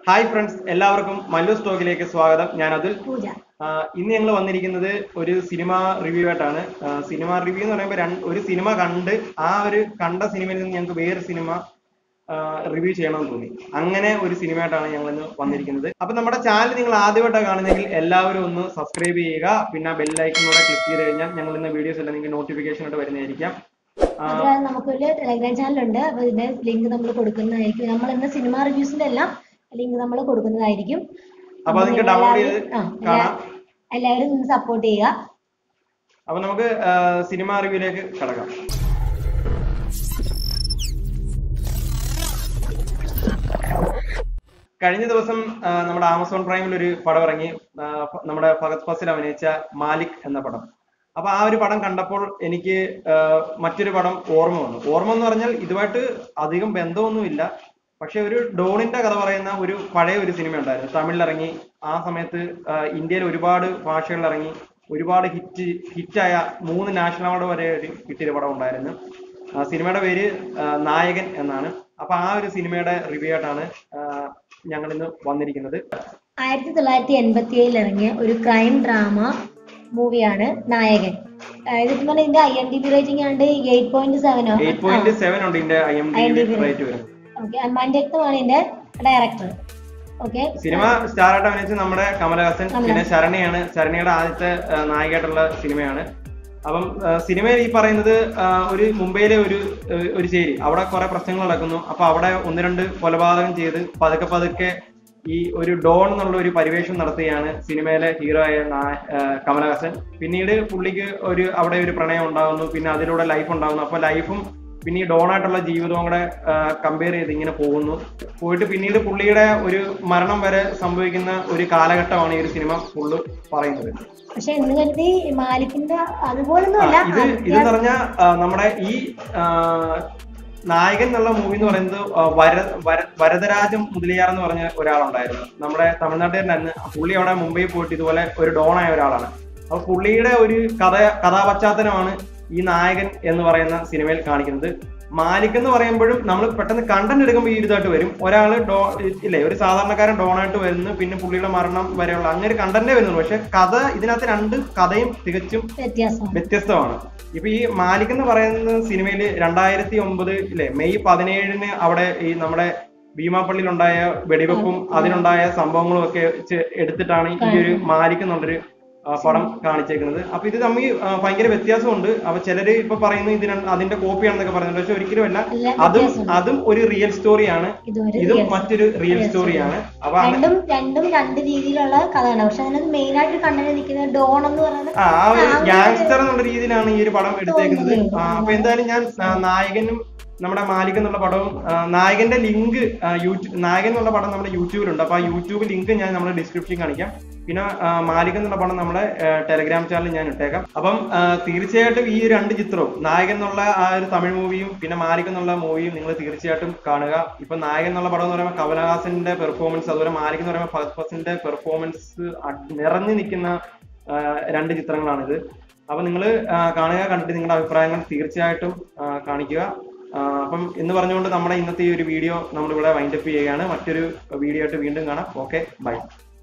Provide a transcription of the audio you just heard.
Hi friends എല്ലാവർക്കും മല്ലു സ്റ്റോക്കിലേക്ക് സ്വാഗതം ഞാൻ അതുൽ പൂജ ആ, ഇന്ന് ഞങ്ങൾ വന്നിരിക്കുന്നത് ഒരു സിനിമ റിവ്യൂ ആയിട്ടാണ് ആ, സിനിമ റിവ്യൂ എന്ന് പറയുമ്പോൾ രണ്ട് ഒരു സിനിമ കണ്ട് ആ ഒരു കണ്ട സിനിമയിൽ നിന്ന് ഞങ്ങൾക്ക് വേറെ സിനിമ റിവ്യൂ ചെയ്യണമെന്ന് തോന്നി അങ്ങനെ ഒരു സിനിമയായിട്ടാണ് ഞങ്ങൾ ഇന്ന് വന്നിരിക്കുന്നത് അപ്പൊ നമ്മുടെ ചാനൽ നിങ്ങൾ ആദ്യമായിട്ടാണ് കാണുന്നെങ്കിൽ എല്ലാവരും ഒന്ന് സബ്സ്ക്രൈബ് ചെയ്യുക പിന്നെ ബെല്ലൈക്കനോടെ ക്ലിക്ക് ചെയ്ത് കഴിഞ്ഞാൽ ഞങ്ങൾ ഇന്ന് വീഡിയോസ് എല്ലാം നിങ്ങൾക്ക് നോട്ടിഫിക്കേഷൻ ആയിട്ട് വരുന്നതായിരിക്കാം ആ, അതുപോലെ നമുക്കൊരു ടെലഗ്രാം ചാനൽ ഉണ്ട് അപ്പൊ ഇതിന്റെ ലിങ്ക് നമ്മൾ കൊടുക്കുന്നതായിരിക്കും നമ്മൾ ഇന്ന് സിനിമ റിവ്യൂസിന്റെ എല്ലാം ലിങ്ക് നമ്മൾ കൊടുക്കുന്നതായിരിക്കും അപ്പൊ അത് നിങ്ങൾക്ക് നിങ്ങൾ ഡൗൺലോഡ് ചെയ്ത് എല്ലാവരും- ആ, എല്ലാ- കാണാം എല്ലാവരും നിന്ന് സപ്പോർട്ട് ചെയ്യുക അപ്പൊ നമുക്ക് സിനിമ റിവ്യൂലേക്ക് കടക്കാം കഴിഞ്ഞ ദിവസം ആ, നമ്മുടെ ആമസോൺ പ്രൈമിൽ ഒരു പടം ഇറങ്ങി ആ, ഫ- നമ്മുടെ ഫഹദ് ഫസിൽ അഭിനയിച്ച മാലിക് എന്ന പടം അപ്പൊ ആ ഒരു പടം കണ്ടപ്പോൾ എനിക്ക് ആ, മറ്റൊരു പടം ഓർമ്മ വന്നു ഓർമ്മ എന്ന് പറഞ്ഞാൽ ഇതുമായിട്ട് അധികം ബന്ധമൊന്നുമില്ല പക്ഷെ ഒരു ഡോണിന്റെ കഥ പറയുന്ന ഒരു പഴയ ഒരു സിനിമ ഉണ്ടായിരുന്നു തമിഴിൽ ഇറങ്ങി ആ സമയത്ത് ആ, ഇന്ത്യയിൽ ഒരുപാട് ഭാഷകളിൽ ഇറങ്ങി ഒരുപാട് ഹിറ്റ് ഹിറ്റായ മൂന്ന് നാഷണൽ അവാർഡ് വരെ ഒരു കിട്ടിയ പടം ഉണ്ടായിരുന്നു ആ സിനിമയുടെ പേര് ആ, നായകൻ എന്നാണ് അപ്പൊ ആ ഒരു സിനിമയുടെ റിവ്യൂ ആയിട്ടാണ് ഞങ്ങൾ ഇന്ന് വന്നിരിക്കുന്നത് ആയിരത്തി തൊള്ളായിരത്തി എൺപത്തി ഏഴിൽ ഇറങ്ങിയ ഒരു ക്രൈം ഡ്രാമ മൂവിയാണ് നായകൻ അതായത് ഇപ്പം പറഞ്ഞാൽ ഇതിന്റെ I M D B rating ആണ്ട് എയ്റ്റ് പോയിന്റ് സെവനോ എയ്റ്റ് പോയിന്റ് സെവൻ ഉണ്ട് ഇതിന്റെ I M D IMDb rate വരും ഓക്കെ അമ്മാൻഡക്തമാണ് ഇതിന്റെ ഡയറക്ടർ ഓക്കെ സിനിമ സ്റ്റാർ ആയിട്ട് അഭിനയിച്ച് നമ്മുടെ കമലഹാസൻ കമലഹാസൻ. പിന്നെ ശരണ്യാണ് ശരണ്യയുടെ ആദ്യത്തെ ആ, നായികയായിട്ടുള്ള സിനിമയാണ് അപ്പം ആ, സിനിമയിൽ ഈ പറയുന്നത് ആ, ഒരു മുംബൈയിലെ ഒരു ആ, ഒരു ചേരി അവിടെ കുറെ പ്രശ്നങ്ങൾ നടക്കുന്നു അപ്പൊ അവിടെ ഒന്ന് രണ്ട് കൊലപാതകം ചെയ്ത് പതുക്കെ പതുക്കെ ഈ ഒരു ഡോൺ എന്നുള്ള ഒരു പരിവേഷം നടത്തുകയാണ് സിനിമയിലെ ഹീറോ ആയ നാ- ആ, കമലഹാസൻ പിന്നീട് പുള്ളിക്ക് ഒരു അവിടെ ഒരു പ്രണയം ഉണ്ടാകുന്നു പിന്നെ അതിലൂടെ ലൈഫ് ഉണ്ടാകുന്നു അപ്പൊ ലൈഫും പിന്നെ ഈ ഡോണായിട്ടുള്ള ജീവിതവും കൂടെ കമ്പയർ ചെയ്ത് ഇങ്ങനെ പോകുന്നു പോയിട്ട് പിന്നീട് പുള്ളിയുടെ ഒരു മരണം വരെ സംഭവിക്കുന്ന ഒരു കാലഘട്ടമാണ് ഈ ഒരു സിനിമ ഫുള്ള് പറയുന്നത് പക്ഷെ എന്ന് കരുതി മാലിക്കിന്റെ അതുപോലൊന്നും ആ, അല്ല ഇത് ഇതെന്ന് പറഞ്ഞാൽ നമ്മുടെ ഈ ആ, നായകൻ എന്നുള്ള മൂവി എന്ന് പറയുന്നത് ആ, വര വര- വരദരാജം മുതലിയാർ എന്ന് പറഞ്ഞ ഒരാളുണ്ടായിരുന്നു നമ്മുടെ തമിഴ്നാട്ടുകാരനായിരുന്നു പുള്ളി അവിടെ മുംബൈയിൽ പോയിട്ട് ഇതുപോലെ ഒരു ഡോൺ ആയ ഒരാളാണ് അപ്പൊ പുള്ളിയുടെ ഒരു കഥ കഥാപശ്ചാത്തലമാണ് ഈ നായകൻ എന്ന് പറയുന്ന സിനിമയിൽ കാണിക്കുന്നത് മാലിക് എന്ന് പറയുമ്പോഴും നമ്മൾ പെട്ടെന്ന് കണ്ടന്റ് എടുക്കുമ്പോൾ ഈ ഇതായിട്ട് വരും ഒരാൾ ഡോ ഇല്ലേ ഒരു സാധാരണക്കാരൻ ഡോണായിട്ട് വരുന്നു പിന്നെ പുള്ളിയുടെ മരണം വരെയുള്ള അങ്ങനെ ഒരു കണ്ടന്റേ വരുന്നുള്ളൂ പക്ഷെ കഥ ഇതിനകത്ത് രണ്ട് കഥയും തികച്ചും വ്യത്യാസമാണ് വ്യത്യസ്തമാണ് ഇപ്പൊ ഈ മാലിക് എന്ന് പറയുന്ന സിനിമയിൽ രണ്ടായിരത്തി ഒമ്പത് ഇല്ലേ മെയ് പതിനേഴിന് അവിടെ ഈ നമ്മുടെ ഭീമാപ്പള്ളിയിലുണ്ടായ വെടിവെപ്പും അതിലുണ്ടായ സംഭവങ്ങളും ഒക്കെ വെച്ച് എടുത്തിട്ടാണ് ഈ ഒരു മാലിക് എന്നുള്ളൊരു ആ, പടം കാണിച്ചേക്കുന്നത് അപ്പൊ ഇത് തമ്മിൽ ആ, ഭയങ്കര വ്യത്യാസമുണ്ട് അപ്പൊ ചിലര് ഇപ്പൊ പറയുന്നു ഇതിന് അതിന്റെ കോപ്പിയാണെന്നൊക്കെ പറയുന്നുണ്ട് പക്ഷെ ഒരിക്കലും അല്ല അല്ല, അതും വ്യത്യാസമുണ്ട്. അതും ഒരു റിയൽ സ്റ്റോറിയാണ് ഇതൊരു ഇതും real- മറ്റൊരു റിയൽ real സ്റ്റോറിയാണ് അപ്പൊ അങ്ങ- രണ്ടും രണ്ടും രണ്ട് രീതിയിലുള്ള കഥയാണ് പക്ഷെ അതിനകത്ത് മെയിൻ ആയിട്ട് കണ്ടു നിൽക്കുന്ന ഡോൺ എന്ന് പറയുന്നത് ആ ആ ഒരു ആ, അങ്ങനെ ഗ്യാങ്സ്റ്റർ എന്നുള്ള രീതിയിലാണ് ഈ ഒരു പടം എടുത്തേക്കുന്നത് തോന്നുന്നു. ആ, അപ്പൊ എന്തായാലും ഞാൻ ആ, നായകനും നമ്മുടെ മാലിക് എന്നുള്ള പടവും ആ, നായകന്റെ ലിങ്ക് യൂട്യൂബ് നായകൻ എന്നുള്ള പടം നമ്മുടെ യൂട്യൂബിലുണ്ട് അപ്പൊ ആ യൂട്യൂബ് ലിങ്ക് ഞാൻ നമ്മുടെ ഡിസ്ക്രിപ്ഷൻ കാണിക്കാം പിന്നെ ആ, മാലിക് എന്നുള്ള പടം നമ്മുടെ ടെലഗ്രാം ചാനലിൽ ഞാൻ ഇട്ടേക്കാം അപ്പം ആ, തീർച്ചയായിട്ടും ഈ രണ്ട് ചിത്രവും നായകൻ എന്നുള്ള ആ ഒരു തമിഴ് മൂവിയും പിന്നെ മാലിക് എന്നുള്ള മൂവിയും നിങ്ങൾ തീർച്ചയായിട്ടും കാണുക ഇപ്പൊ നായകൻ എന്നുള്ള പടം എന്ന് പറയുമ്പോൾ കമലഹാസന്റെ പെർഫോമൻസ് അതുപോലെ മാലിക് എന്ന് പറയുമ്പോൾ ഫഹദ് ഫസിന്റെ പെർഫോമൻസ് നിറഞ്ഞു നിൽക്കുന്ന ആ, രണ്ട് ചിത്രങ്ങളാണിത് അപ്പൊ നിങ്ങൾ കാണുക കണ്ടിട്ട് നിങ്ങളുടെ അഭിപ്രായങ്ങൾ തീർച്ചയായിട്ടും ആ, കാണിക്കുക ആ, അപ്പം എന്ന് പറഞ്ഞുകൊണ്ട് നമ്മുടെ ഇന്നത്തെ ഈ ഒരു വീഡിയോ നമ്മളിവിടെ വൈൻഡപ്പ് ചെയ്യുകയാണ് മറ്റൊരു വീഡിയോ ആയിട്ട് വീണ്ടും കാണാം ഓക്കെ ബൈ